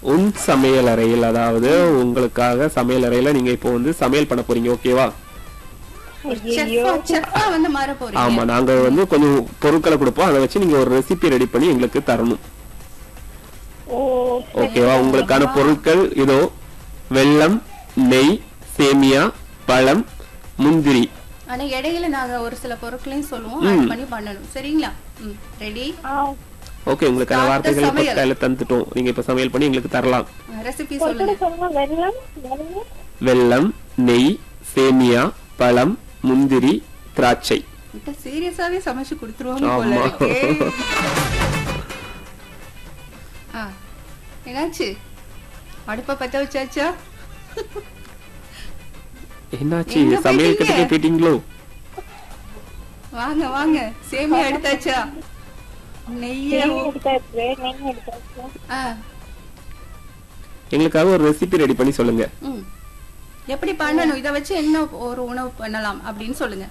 உன் சமையல் அறையில் அதாவது உங்களுக்காக சமையல் அறையில நீங்க இப்போ வந்து சமையல் பண்ண போறீங்க ஓகேவா செஃப்பா செஃப்பா வந்து மாற போறீங்க ஆமா நாங்க வந்து கொஞ்சம் பொருட்களை கொடுப்போம் அதை வச்சு நீங்க ஒரு ரெசிபி ரெடி பண்ணி எங்களுக்கு தரணும் ஓ ஓகேவா உங்களுக்கான பொருட்கள் இதோ வெல்லம் நெய் சேமியா பழம் முந்திரி ஆனா இடையில நாங்க ஒரு சில பொருட்களையும் சொல்லுவோம் ஆட் பண்ணி பண்ணணும் சரிங்களா ம் ரெடி ஆ ஓகே உங்களுக்கான Start the வார்த்தைகள் இப்ப சமையல். கையில தந்துட்டோம் நீங்க இப்ப சமையல் பண்ணி எங்களுக்கு தரலாம் ரெசிபி ஒரு சொல்லுங்க கூட சொல்லுங்க வெள்ளம் வெள்ளம் வெல்லம் நெய் சேமியா பழம் முந்திரி திராட்சை கிட்ட சீரியஸாவே சமைச்சு கொடுத்துருவாங்க போல ஆமா. இருக்கே ஆ என்னாச்சு அடுப்ப பத்த வச்சாச்சா என்னாச்சு எங்க சமையல் போயிட்டீங்க? கிட்ட போயிட்டீங்களோ வாங்க வாங்க சேமியா எடுத்தாச்சா நெய்ய நெய் எடுத்தாச்சு நெய் எடுத்தாச்சு ஆ எங்களுக்காக ஒரு ரெசிபி ரெடி பண்ணி சொல்லுங்க ம் எப்படி பண்ணணும் இத வச்சு என்ன ஒரு உணவு பண்ணலாம் அப்படின்னு சொல்லுங்க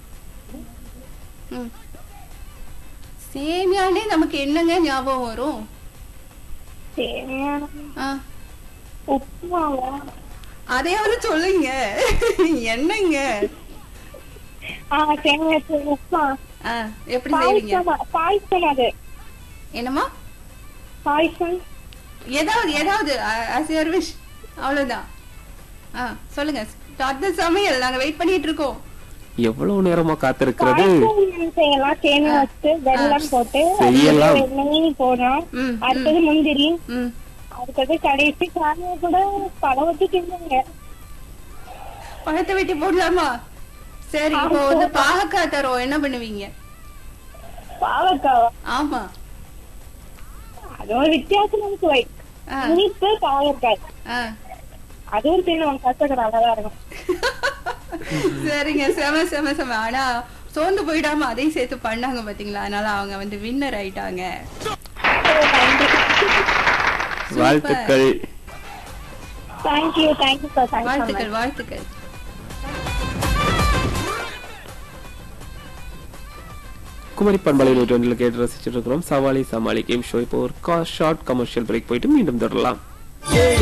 ம் சேமியானே நமக்கு என்னங்க ஞாபகம் வரும் சேமியா ஆ உப்புமாவா அதையாவது சொல்லுங்க என்னங்க ஆ சேமியா உப்புமா ஆ, எப்படி செய்வீங்க பாயசம் பாயசம் அது என்னமா பாயசம் ஏதாவது ஏதாவது ஆஸ் யுவர் விஷ் அவ்வளவுதான் ஆ சொல்லுங்க ஸ்டார்ட் த சமையல் நாங்க வெயிட் பண்ணிட்டு இருக்கோம் எவ்வளவு நேரமா காத்திருக்கிறது பாயசம் செய்யலாம் சேமியா வச்சு வெல்லம் போட்டு செய்யலாம். அதுக்கு நெய் போடுறோம் ம், அடுத்தது முந்திரி ம் அடுத்தது கடைசி காலையில கூட பழம் வச்சு தின்னுங்க பழத்தை வெட்டி போடலாமா சரி இப்போ வந்து பாகக்காய் தரோம் என்ன பண்ணுவீங்க பாவக்காவா ஆமா அது ஒரு வித்தியாசம் இருக்கு வை ஆ, இனிப்பு பாவக்காய் ஆ. அதுவும் தின்னுவோம் கசக்கு நல்லாதான் இருக்கும் சரிங்க செம செம செம ஆனா சோர்ந்து போயிடாம அதையும் சேர்த்து பண்ணாங்க பாத்தீங்களா அதனால அவங்க வந்து வின்னர் ஆயிட்டாங்க வாழ்த்துக்கள் தேங்க்யூ தேங்க்யூ சார் தேங்க்யூ வாழ்த்துக்கள் வாழ்த்துக்கள் குமரி பண்பலை நூற்றி ஒன்றில் கேட்டு ரசிச்சிட்டு இருக்கிறோம் சவாலி சமாளி கேம் ஷோ இப்போ ஒரு ஷார்ட் கமர்ஷியல் பிரேக் போயிட்டு மீண்டும் தொடரலாம்